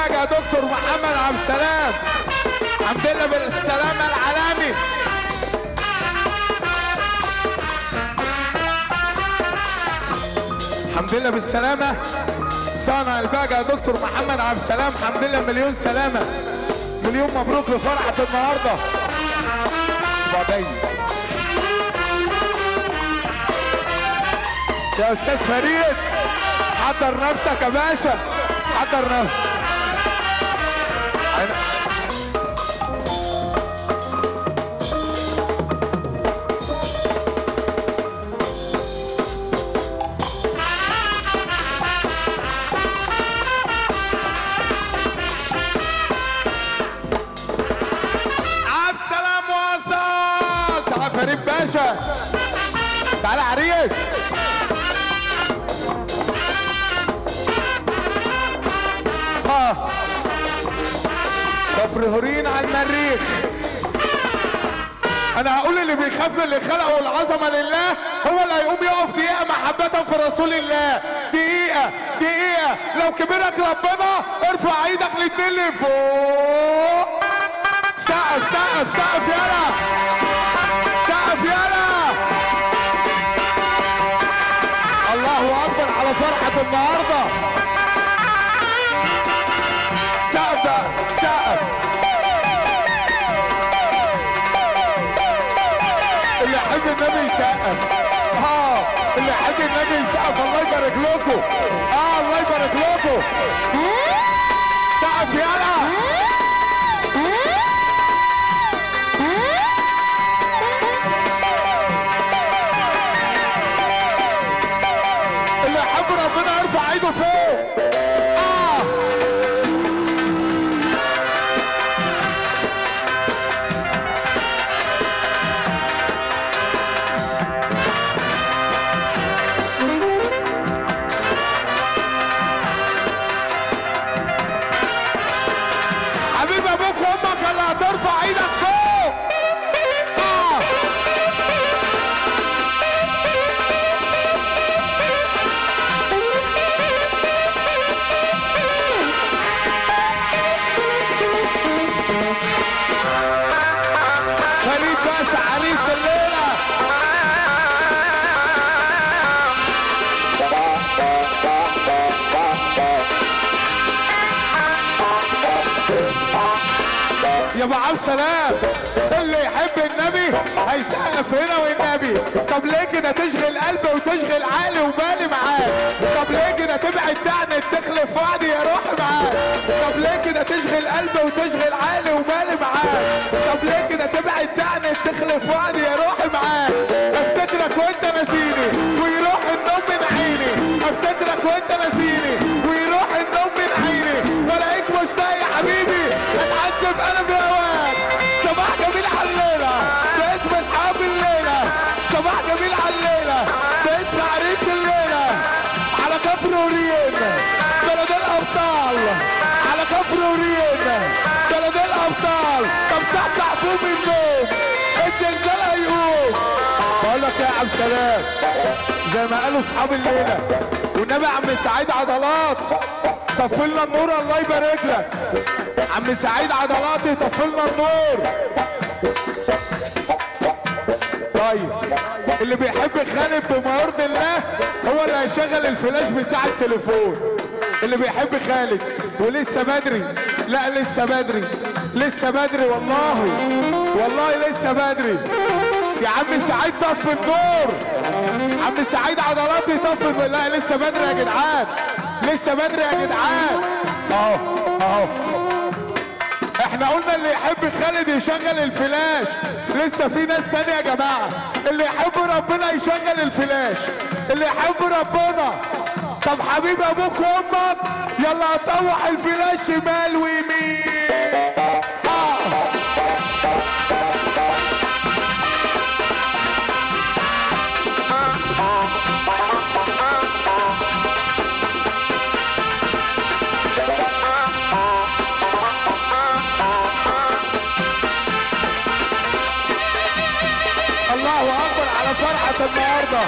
الباجة دكتور محمد عبد السلام الحمد لله بالسلامة العالمي الحمد لله بالسلامة صانع الباجة دكتور محمد عبد السلام الحمد لله مليون سلامة مليون مبروك لفرحة النهاردة بعدين يا استاذ فريد حضر نفسك يا باشا حضر نفسك عبد السلام وصل تعال فريد باشا تعال عريس اه مفرهورين على المريخ انا هقول اللي بيخاف من اللي خلقه العظمه لله هو اللي هيقوم يقف دقيقه محبه في رسول الله دقيقه دقيقه لو كبرك ربنا ارفع ايدك الاتنين لفوق سقف سقف سقف يلا سقف يلا الله اكبر على فرحه النهارده سقف ده سقف اللي يحب النبي يسقف اه اللي يحب النبي يسقف الله يبارك لكم اه الله يبارك لكم سقف يلا اللي يحب ربنا يرفع ايده فوق اه حبيب ابوك وامك اللي هترفع ايدك فوق آه. فريد باشا عريس الليله يا ابو عبد سلام اللي يحب النبي هيسقف هنا والنبي طب ليه كده تشغل قلبي وتشغل عقلي وبالي معاك طب ليه كده تبعد تعني تخلف وعدي يا روح معاك طب ليه كده تشغل قلبي وتشغل عقلي وبالي معاك طب ليه كده تبعد تعني تخلف وعدي يا روح معاك افتكرك وانت ناسيني ويروح النوم من عيني افتكرك وانت ناسيني ويروح النوم من عيني والاقيك مشتاق يا حبيبي اتعذب انا في هواك صباح جميل على الليله باسم اصحاب الليله صباح جميل على الليله باسم عريس الليله على كفر وريم بلد الابطال على كفر وريم بلد الابطال طب صحصح فوق من النوم الزلزال هيقوم بقول لك يا عم سلام زي ما قالوا اصحاب الليله والنبي عم سعيد عضلات طفلنا النور الله يبارك لك عم سعيد عضلاتي طفلنا النور طيب اللي بيحب خالد بما يرضي الله هو اللي هيشغل الفلاش بتاع التليفون اللي بيحب خالد ولسه بدري لا لسه بدري لسه بدري والله والله لسه بدري يا عم سعيد طف النور عم سعيد عضلاتي طف النور لا لسه بدري يا جدعان لسه بدري يا جدعان اهو اهو احنا قلنا اللي يحب خالد يشغل الفلاش لسه في ناس تانية يا جماعة اللي يحب ربنا يشغل الفلاش اللي يحب ربنا طب حبيب ابوك وامك يلا هطوح الفلاش شمال ويمين آه. الله اكبر على فرحة النهارده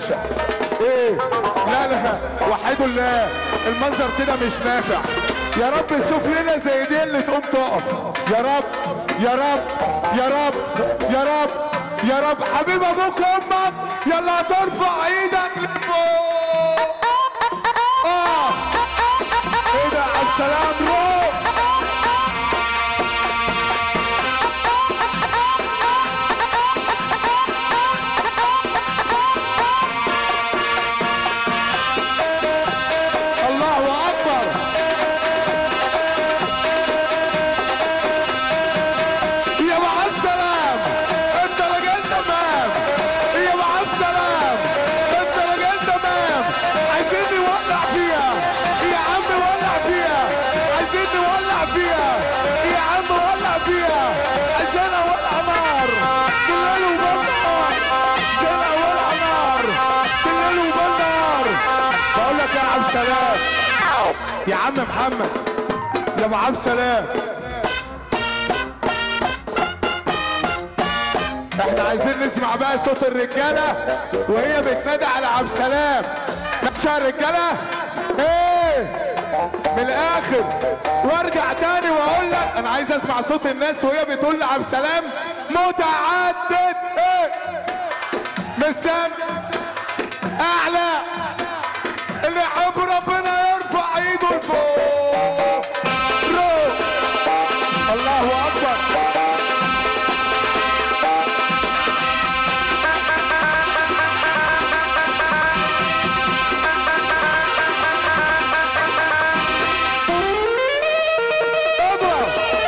باشا ايه لا لا وحدوا الله المنظر كده مش نافع يا رب تشوف لنا زي دي اللي تقوم تقف يا رب يا رب يا رب يا رب يا رب حبيب ابوك وامك يلا ترفع ايدك لفوق اه ايه ده عبد السلام روح الله اكبر يا مع السلام انت رجال تمام يا مع السلام انت رجال تمام عايزين نولع فيها يا عم ولع فيها عايزين نولع فيها يا عم ولع فيها عايزين اولع نار بالليل وبالنهار عايزين اولع نار بالليل وبالنهار بقول لك يا عم سلام يا عم محمد يا ابو عبد سلام احنا عايزين نسمع بقى صوت الرجاله وهي بتنادي على عبد السلام ماشي يا رجاله ايه من الاخر وارجع تاني واقول لك انا عايز اسمع صوت الناس وهي بتقول لعبد السلام متعدد ايه مستني اعلى اللي يحب ربنا يرفع ايده لفوق روح. الله اكبر اضرب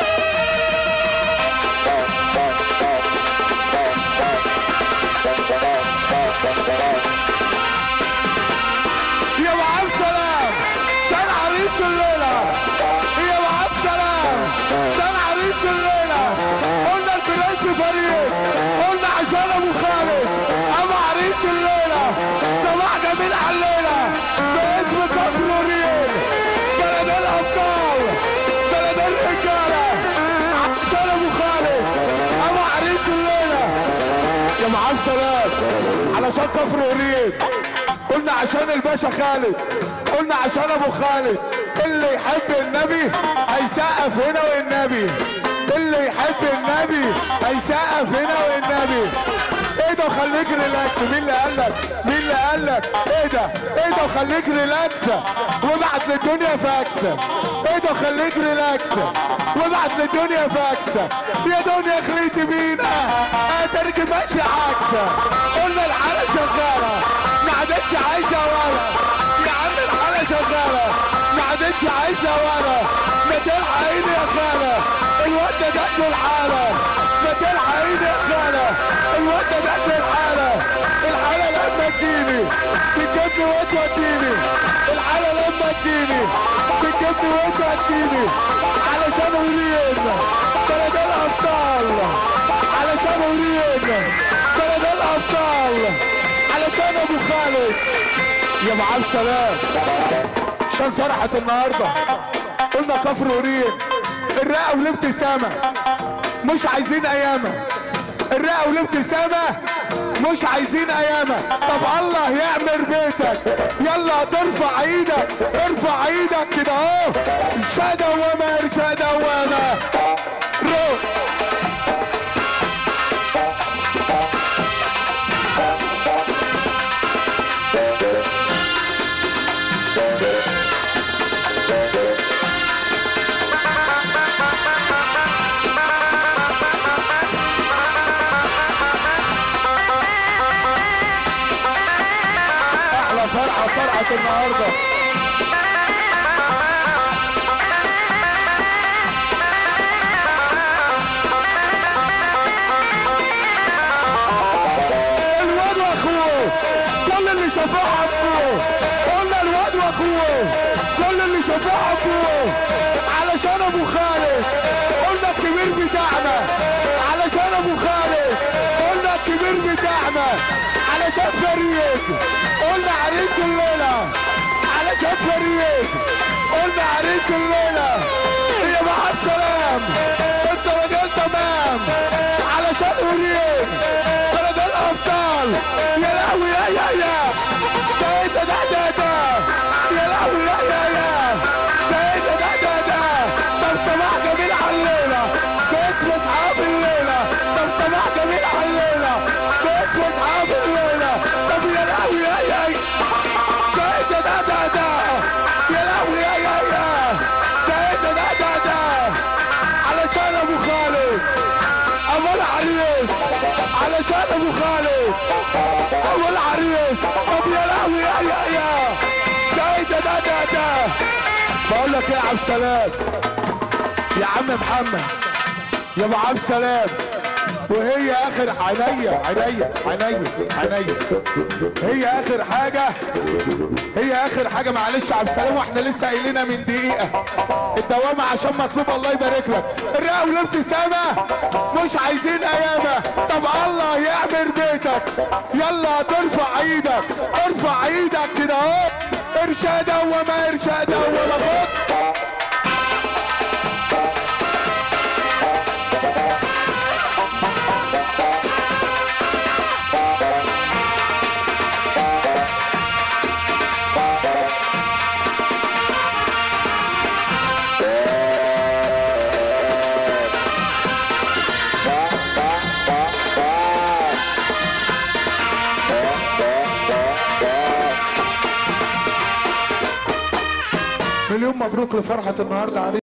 يا وعب سلام شان عريس الليلة يا وعب سلام شان عريس الليلة قلنا البرنس فريد قلنا عشان ابو خالد ابو عريس الليلة صباح جميل على الليلة باسم كفر وريل بلد الابطال بلد الرجالة عشان ابو خالد ابو عريس الليلة يا معاذ سلام علشان كفر وريد قلنا عشان الباشا خالد قلنا عشان ابو خالد اللي يحب النبي هيسقف هنا والنبي اللي يحب النبي هيسقف هنا والنبي ايه ده وخليك ريلاكس مين اللي قال لك مين اللي قال لك ايه ده ايه ده وخليك ريلاكس وابعت للدنيا فاكس ايه ده وخليك ريلاكس وابعت للدنيا فاكس يا دنيا خليتي بينا اترك ماشي عكس قلنا الحاله شغاله ما عادتش عايزه ورا يا عم الحاله شغاله ما عادتش عايزه ورا ما تلحقيني يا خاله الواد ده جات الحاله ما تلحقيني يا خاله الواد ده جات الحاله الحاله لما تجيني بتجيبني وتوديني الحاله لما تجيني بتجيبني وتوديني علشان وليد بلد الابطال علشان وليد بلد الابطال علشان ابو خالد يا ابو عبد السلام عشان فرحة النهاردة قلنا كفر وريق الرقة والابتسامة مش عايزين ايامة الرقة والابتسامة مش عايزين ايامة طب الله يعمر بيتك يلا ترفع ايدك ارفع ايدك كده اهو ارشا دوامة ارشا دوامة روح احلى فرحة فرحة النهاردة الواد واخوه كل اللي شافوه حبوه قلنا الواد واخوه كل اللي شافوه حبوه علشان ابو خالد قلنا الكبير بتاعنا علشان ابو خالد قلنا الكبير بتاعنا علشان فريد قلنا عريس الليله علشان فريد قلنا عريس الليله يا مع السلام انت راجل تمام علشان فريد بلد الابطال يا لهوي يا يا يا ابو خالد ابو العريس طب يا لهوي يا يا يا ده ايه ده ده ده ده بقول لك ايه يا عبد السلام يا عم محمد يا ابو عبد السلام وهي اخر عينيا عينيا عينيا عينيا هي اخر حاجه هي اخر حاجه معلش يا عبد السلام واحنا لسه قايلينها من دقيقه الدوامه عشان مطلوب الله يبارك لك الرئه والابتسامه مش عايزين ايامه طب الله يعمر بيتك يلا ترفع ايدك ارفع ايدك كده اهو ارشاد وما ارشاد ولا خد مليون مبروك لفرحه النهارده عليك